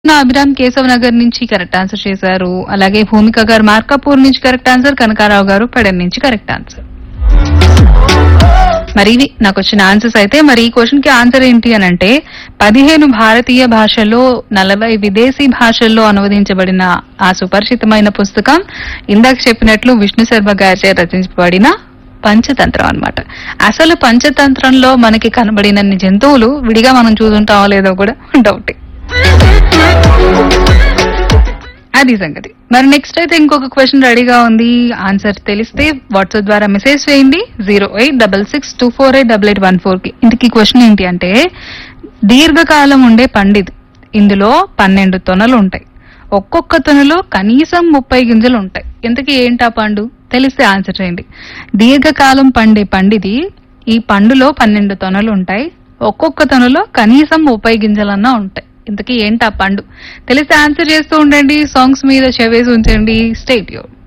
నా అభిరామ్ కేశవ్ నగర్ నుంచి correct answer చేశారు అలాగే భూమిక గారు మార్కాపూర్ నుంచి కరెక్ట్ ఆన్సర్ కనకారావు గారు పెడన్ నుంచి కరెక్ట్ ఆన్సర్ మరి ఇవి నాకు వచ్చిన ఆన్సర్స్ అయితే మరి ఈ క్వశ్చన్ కి ఆన్సర్ ఏంటి అని అంటే పదిహేను భారతీయ భాషల్లో నలభై విదేశీ భాషల్లో అనువదించబడిన ఆ సుపరిచితమైన పుస్తకం ఇందాక చెప్పినట్లు విష్ణు శర్మ గారిచే రచించబడిన పంచతంత్రం అన్నమాట అసలు పంచతంత్రంలో మనకి కనబడినన్ని జంతువులు విడిగా మనం చూసుంటామో లేదో కూడా డౌటే అది సంగతి మరి నెక్స్ట్ అయితే ఇంకొక క్వశ్చన్ రెడీగా ఉంది ఆన్సర్ తెలిస్తే వాట్సాప్ ద్వారా మెసేజ్ చేయండి zero eight double six two four eight double eight one four కి ఇంతకీ క్వశ్చన్ ఏంటి అంటే దీర్ఘకాలం ఉండే పండిది ఇందులో పన్నెండు తొనలు ఉంటాయి ఒక్కొక్క తొనలో కనీసం ముప్పై గింజలు ఉంటాయి ఇంతకీ ఏంటా పండు తెలిస్తే ఆన్సర్ చేయండి దీర్ఘకాలం పండే పండిది ఈ పండులో పన్నెండు తొనలు ఉంటాయి ఒక్కొక్క తొనలో కనీసం ముప్పై గింజలన్నా ఉంటాయి ఇంతకీ ఏంటా పండు తెలిస్తే ఆన్సర్ చేస్తూ ఉండండి సాంగ్స్ మీద చెవేసి ఉంచండి స్టేట్ యూర్